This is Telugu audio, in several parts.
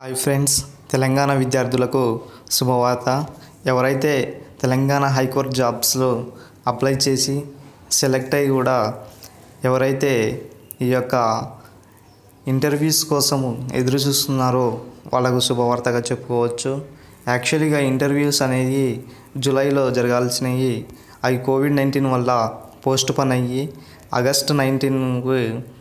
హాయ్ ఫ్రెండ్స్ తెలంగాణ విద్యార్థులకు శుభవార్త ఎవరైతే తెలంగాణ హైకోర్టు జాబ్స్లో అప్లై చేసి సెలెక్ట్ అయ్యి కూడా ఎవరైతే ఈ యొక్క ఇంటర్వ్యూస్ కోసము ఎదురు చూస్తున్నారో వాళ్ళకు శుభవార్తగా చెప్పుకోవచ్చు యాక్చువల్గా ఇంటర్వ్యూస్ అనేది జూలైలో జరగాల్సినవి అవి కోవిడ్ నైన్టీన్ వల్ల పోస్ట్ పన్ అయ్యి ఆగస్ట్ నైన్టీన్కి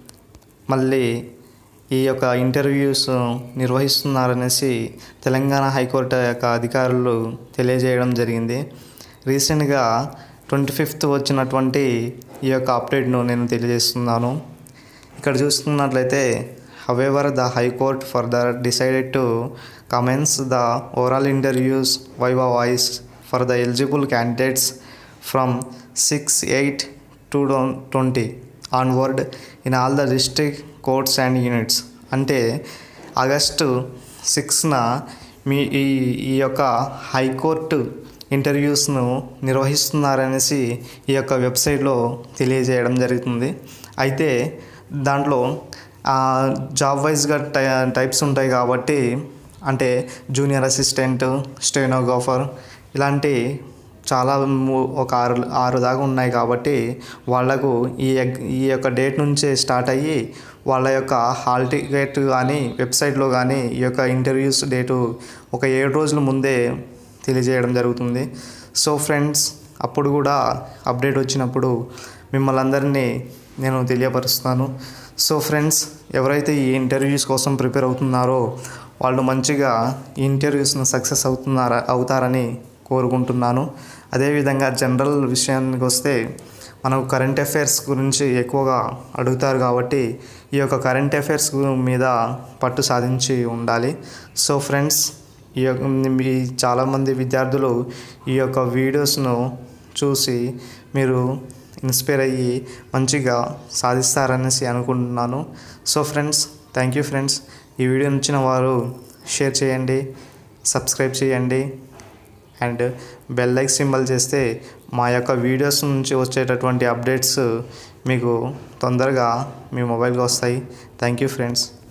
మళ్ళీ ఈ యొక్క ఇంటర్వ్యూస్ నిర్వహిస్తున్నారనేసి తెలంగాణ హైకోర్టు యొక్క అధికారులు తెలియజేయడం జరిగింది రీసెంట్గా ట్వంటీ ఫిఫ్త్ వచ్చినటువంటి ఈ యొక్క అప్డేట్ను నేను తెలియజేస్తున్నాను ఇక్కడ చూస్తున్నట్లయితే however the high court further decided to commence the overall interviews viva voce for the eligible candidates from six eight two twenty onward in all the district courts and units అంటే ఆగస్టు సిక్స్న మీ ఈ ఈ యొక్క హైకోర్టు ఇంటర్వ్యూస్ను నిర్వహిస్తున్నారనేసి ఈ యొక్క వెబ్సైట్లో తెలియజేయడం జరుగుతుంది అయితే దాంట్లో జాబ్ వైజ్గా టై టైప్స్ ఉంటాయి కాబట్టి అంటే జూనియర్ అసిస్టెంట్ స్టెనోగ్రాఫర్ ఇలాంటి చాలా ము- ఒక ఆరు ఆరు దాకా ఉన్నాయి కాబట్టి వాళ్లకు ఈ ఎగ్- ఈ యొక్క డేట్ నుంచే స్టార్ట్ అయ్యి వాళ్ళ యొక్క హాల్ టికెట్ కానీ వెబ్సైట్లో కానీ ఈ యొక్క ఇంటర్వ్యూస్ డేటు ఒక ఏడు రోజుల ముందే తెలియజేయడం జరుగుతుంది సో ఫ్రెండ్స్ అప్పుడు కూడా అప్డేట్ వచ్చినప్పుడు మిమ్మల్ని అందరినీ నేను తెలియపరుస్తాను సో ఫ్రెండ్స్ ఎవరైతే ఈ ఇంటర్వ్యూస్ కోసం ప్రిపేర్ అవుతున్నారో వాళ్ళు మంచిగా ఈ ఇంటర్వ్యూస్ను సక్సెస్ అవుతున్నారా అవుతారని కోరుకుంటున్నాను అదేవిధంగా జనరల్ విషయానికి వస్తే మనకు కరెంట్ అఫైర్స్ గురించి ఎక్కువగా అడుగుతారు కాబట్టి ఈ యొక్క కరెంట్ అఫైర్స్ మీద పట్టు సాధించి ఉండాలి సో ఫ్రెండ్స్ ఈ యొక్క మీ చాలామంది విద్యార్థులు ఈ యొక్క వీడియోస్ను చూసి మీరు ఇన్స్పైర్ అయ్యి మంచిగా సాధిస్తారనేసి అనుకుంటున్నాను so friends thank you friends ఈ వీడియో నచ్చిన వారు షేర్ చేయండి సబ్స్క్రైబ్ చేయండి అండ్ బెల్ లైక్ సింబల్ చేస్తే మా యొక్క వీడియోస్ నుంచి వచ్చేటటువంటి అప్డేట్స్ మీకు తొందరగా మీ మొబైల్కి వస్తాయి థ్యాంక్ యూ ఫ్రెండ్స్